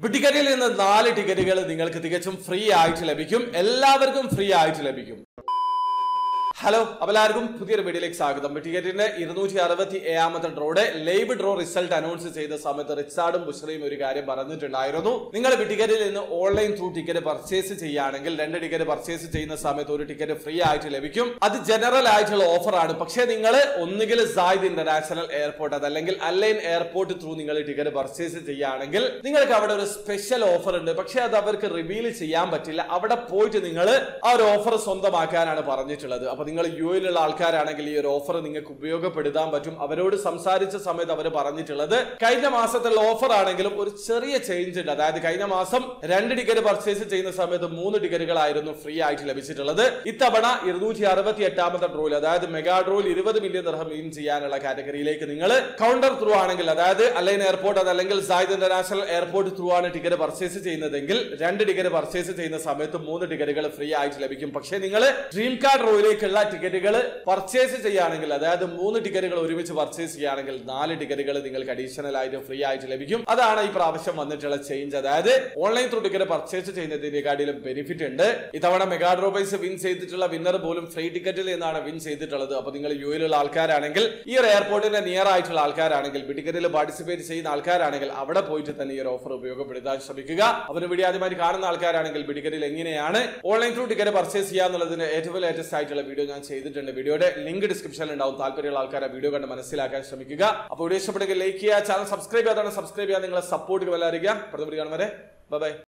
ടിക്കറ്റിൽ നിന്ന് നാല് ടിക്കറ്റുകൾ നിങ്ങൾക്ക് തികച്ചും ഫ്രീ ആയിട്ട് ലഭിക്കും എല്ലാവർക്കും ഫ്രീ ആയിട്ട് ലഭിക്കും ഹലോ അപ്പോൾ എല്ലാവർക്കും പുതിയൊരു വീഡിയോയിലേക്ക് സ്വാഗതം ടിക്കറ്റിന്റെ ഇരുന്നൂറ്റി അറുപത്തി ഏഴാമത്തെ ഡ്രോയുടെ ലൈവ് ഡ്രോ റിസൾട്ട് അനൗൺസ് ചെയ്ത സമയത്ത് റിച്ചാർഡും ബുഷറയും ഒരു കാര്യം പറഞ്ഞിട്ടുണ്ടായിരുന്നു നിങ്ങൾ ടിക്കറ്റിൽ നിന്ന് ഓൺലൈൻ ത്രൂ ടിക്കറ്റ് പർച്ചേസ് ചെയ്യുകയാണെങ്കിൽ രണ്ട് ടിക്കറ്റ് പർച്ചേസ് ചെയ്യുന്ന സമയത്ത് ഒരു ടിക്കറ്റ് ഫ്രീ ആയിട്ട് ലഭിക്കും അത് ജനറൽ ആയിട്ടുള്ള ഓഫർ ആണ് പക്ഷേ നിങ്ങൾ ഒന്നുകിൽ സായിദ് ഇന്റർനാഷണൽ എയർപോർട്ട് അതല്ലെങ്കിൽ അലൈൻ എയർപോർട്ട് ത്രൂ നിങ്ങൾ ടിക്കറ്റ് പർച്ചേസ് ചെയ്യുകയാണെങ്കിൽ നിങ്ങൾക്ക് അവിടെ ഒരു സ്പെഷ്യൽ ഓഫർ ഉണ്ട് പക്ഷേ അത് അവർക്ക് റിവീൽ ചെയ്യാൻ പറ്റില്ല അവിടെ പോയിട്ട് നിങ്ങൾ ആ ഒരു ഓഫർ സ്വന്തമാക്കാനാണ് പറഞ്ഞിട്ടുള്ളത് അപ്പൊ നിങ്ങൾ യു എയിലുള്ള ആൾക്കാരാണെങ്കിൽ ഈ ഒരു ഓഫർ നിങ്ങൾക്ക് ഉപയോഗപ്പെടുത്താൻ പറ്റും അവരോട് സംസാരിച്ച സമയത്ത് അവർ പറഞ്ഞിട്ടുള്ളത് കഴിഞ്ഞ മാസത്തുള്ള ഓഫർ ആണെങ്കിലും ഒരു ചെറിയ ചേഞ്ച് ഉണ്ട് അതായത് കഴിഞ്ഞ മാസം രണ്ട് ടിക്കറ്റ് പർച്ചേസ് ചെയ്യുന്ന സമയത്ത് മൂന്ന് ടിക്കറ്റുകളായിരുന്നു ഫ്രീ ആയിട്ട് ലഭിച്ചിട്ടുള്ളത് ഇത്തവണ ഇരുന്നൂറ്റി അറുപത്തി എട്ടാമത്തെ ഡ്രോയിൽ അതായത് മെഗാ ഡ്രോയിൽ ഇരുപത് മില്യൺ ദർഹം വിൻ ചെയ്യാനുള്ള കാറ്റഗറിയിലേക്ക് നിങ്ങൾ കൗണ്ടർ ത്രൂ ആണെങ്കിൽ അതായത് അലൈൻ എയർപോർട്ട് അതല്ലെങ്കിൽ സായിദ് ഇന്റർനാഷണൽ എയർപോർട്ട് ത്രൂ ആണ് ടിക്കറ്റ് പർച്ചേസ് ചെയ്യുന്നതെങ്കിൽ രണ്ട് ടിക്കറ്റ് പർച്ചേസ് ചെയ്യുന്ന സമയത്ത് മൂന്ന് ടിക്കറ്റുകൾ ഫ്രീ ആയിട്ട് ലഭിക്കും പക്ഷേ നിങ്ങൾ ഡ്രീം കാർഡ് റോയിലേക്കുള്ള ടിക്കറ്റുകൾ പർച്ചേസ് ചെയ്യുകയാണെങ്കിൽ അതായത് മൂന്ന് ടിക്കറ്റുകൾ ഒരുമിച്ച് പർച്ചേസ് ചെയ്യുകയാണെങ്കിൽ നാല് ടിക്കറ്റുകൾ നിങ്ങൾക്ക് അഡീഷണൽ ആയിട്ട് ഫ്രീ ആയിട്ട് ലഭിക്കും അതാണ് ഈ പ്രാവശ്യം വന്നിട്ടുള്ള ചേഞ്ച് അതായത് ഓൺലൈൻ ത്രൂ ടിക്കറ്റ് പർച്ചേസ് ചെയ്യുന്നതിനെക്കാട്ടിലും ബെനിഫിറ്റ് ഉണ്ട് ഇത്തവണ മെഗാ ഡ്രോബൈസ് വിൻ ചെയ്തിട്ടുള്ള വിന്നർ പോലും ഫ്രീ ടിക്കറ്റിൽ നിന്നാണ് വിൻ ചെയ്തിട്ടുള്ളത് അപ്പൊ നിങ്ങൾ യു എയിലുള്ള ആൾക്കാരാണെങ്കിൽ ഈ ഒരു എയർപോർട്ടിന്റെ നിയർ ആയിട്ടുള്ള ആൾക്കാരാണെങ്കിൽ ടിക്കറ്റിൽ പാർട്ടിസിപ്പേറ്റ് ചെയ്യുന്ന ആൾക്കാരാണെങ്കിൽ അവിടെ പോയിട്ട് തന്നെ ഈ ഒരു ഓഫർ ഉപയോഗപ്പെടുത്താൻ ശ്രമിക്കുക അവന് വീഡിയോ ആദ്യമായി കാണുന്ന ആൾക്കാരാണെങ്കിൽ ടിക്കറ്റിൽ എങ്ങനെയാണ് ഓൺലൈൻ ത്രൂ ടിക്കറ്റ് പർച്ചേസ് ചെയ്യാന്നുള്ളതിന് ഏറ്റവും ലേറ്റസ്റ്റ് ആയിട്ടുള്ള വീഡിയോ ഞാൻ ചെയ്തിട്ടുണ്ട് വീഡിയോയുടെ ലിങ്ക് ഡിസ്ക്രിപ്ഷനിൽ ഉണ്ടാവും താല്പര്യമുള്ള ആൾക്കാരെ വീഡിയോ കണ്ട് മനസ്സിലാക്കാൻ ശ്രമിക്കുക അപ്പോൾ വീഡിയോ ഇഷ്ടപ്പെടുമെങ്കിൽ ലൈക്ക് ചെയ്യുക ചാനൽ സബ്സ്ക്രൈബ് ചെയ്യാതാണ് സബ്സ്ക്രൈബ് ചെയ്യാൻ നിങ്ങളെ സപ്പോർട്ട് വല്ലാതിരിക്കുക പ്രതി കാണും വരെ ബൈ